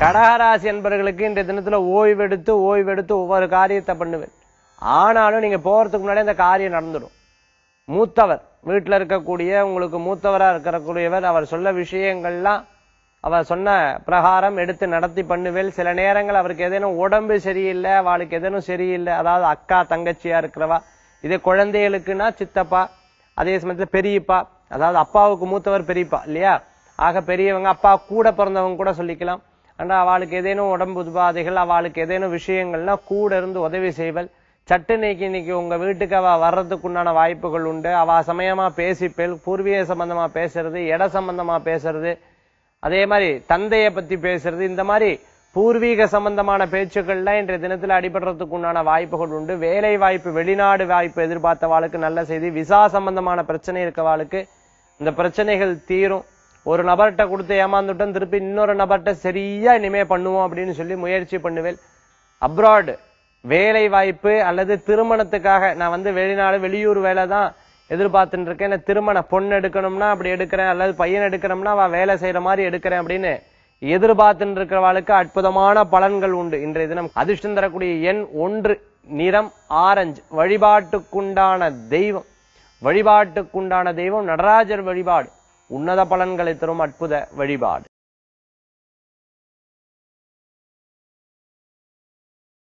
கடகராசி என்பவர்களுக்கு இன்றைய தினத்துல ஓய்வெடுத்து ஓய்வெடுத்து ஒவ்வொரு காரியத்தை பண்ணுவேன் ஆனாலும் நீங்க போறதுக்கு முன்னாடி அந்த காரியம் நடந்துடும் மூத்தவர் வீட்டுல இருக்கக்கூடிய உங்களுக்கு மூத்தவரா இருக்கக்கூடியவர் அவர் சொல்ல விஷயங்கள்லாம் அவர் சொன்ன பிரகாரம் எடுத்து நடத்தி பண்ணுவேல் சில நேரங்கள் அவருக்கு ஏதேனும் உடம்பு சரியில்லை அவளுக்கு ஏதேனும் சரியில்லை அதாவது அக்கா தங்கச்சியா இருக்கிறவா இதே குழந்தைகளுக்குன்னா சித்தப்பா அதே சமயத்துல பெரியப்பா அதாவது அப்பாவுக்கு மூத்தவர் பெரியப்பா இல்லையா ஆக பெரியவங்க அப்பா கூட பிறந்தவங்க கூட சொல்லிக்கலாம் ஆனா அவளுக்கு ஏதேனும் உடம்பு உபாதைகள் அவளுக்கு ஏதேனும் விஷயங்கள்னா கூட இருந்து உதவி செய்வல் சட்டு நீக்கி இன்னைக்கு உங்க வீட்டுக்கு அவ வர்றதுக்குண்டான வாய்ப்புகள் உண்டு அவ சமயமா பேசிப்பேல் பூர்வீக சம்பந்தமா பேசுறது இட சம்பந்தமா பேசுறது அதே மாதிரி தந்தையை பத்தி பேசுறது இந்த மாதிரி பூர்வீக சம்பந்தமான பேச்சுக்கள்லாம் இன்றைய தினத்துல அடிபடுறதுக்கு உண்டான வாய்ப்புகள் உண்டு வேலை வாய்ப்பு வெளிநாடு வாய்ப்பு எதிர்பார்த்தவாளுக்கு நல்ல செய்தி விசா சம்பந்தமான பிரச்சனை இருக்கவாளுக்கு இந்த பிரச்சனைகள் தீரும் ஒரு நபர்கிட்ட கொடுத்து ஏமாந்துட்டோம் திருப்பி இன்னொரு நபர்கிட்ட சரியா இனிமே பண்ணுவோம் அப்படின்னு சொல்லி முயற்சி பண்ணுவேன் அப்ராட் வேலை வாய்ப்பு அல்லது திருமணத்துக்காக நான் வந்து வெளிநாடு வெளியூர் வேலை தான் எதிர்பார்த்துட்டு இருக்கேன் எனக்கு திருமண பொண்ணு எடுக்கணும்னா அப்படி எடுக்கிறேன் அல்லது பையன் எடுக்கணும்னா அவ வேலை செய்யற மாதிரி எடுக்கிறேன் அப்படின்னு எதிர்பார்த்துட்டு இருக்கிறவாளுக்கு அற்புதமான பலன்கள் உண்டு இன்றைய தினம் அதிர்ஷ்டம் தரக்கூடிய எண் ஒன்று நிறம் ஆரஞ்சு வழிபாட்டுக்குண்டான தெய்வம் வழிபாட்டுக்குண்டான தெய்வம் நடராஜர் வழிபாடு உன்னத பலன்களை தரும் அற்புத வழிபாடு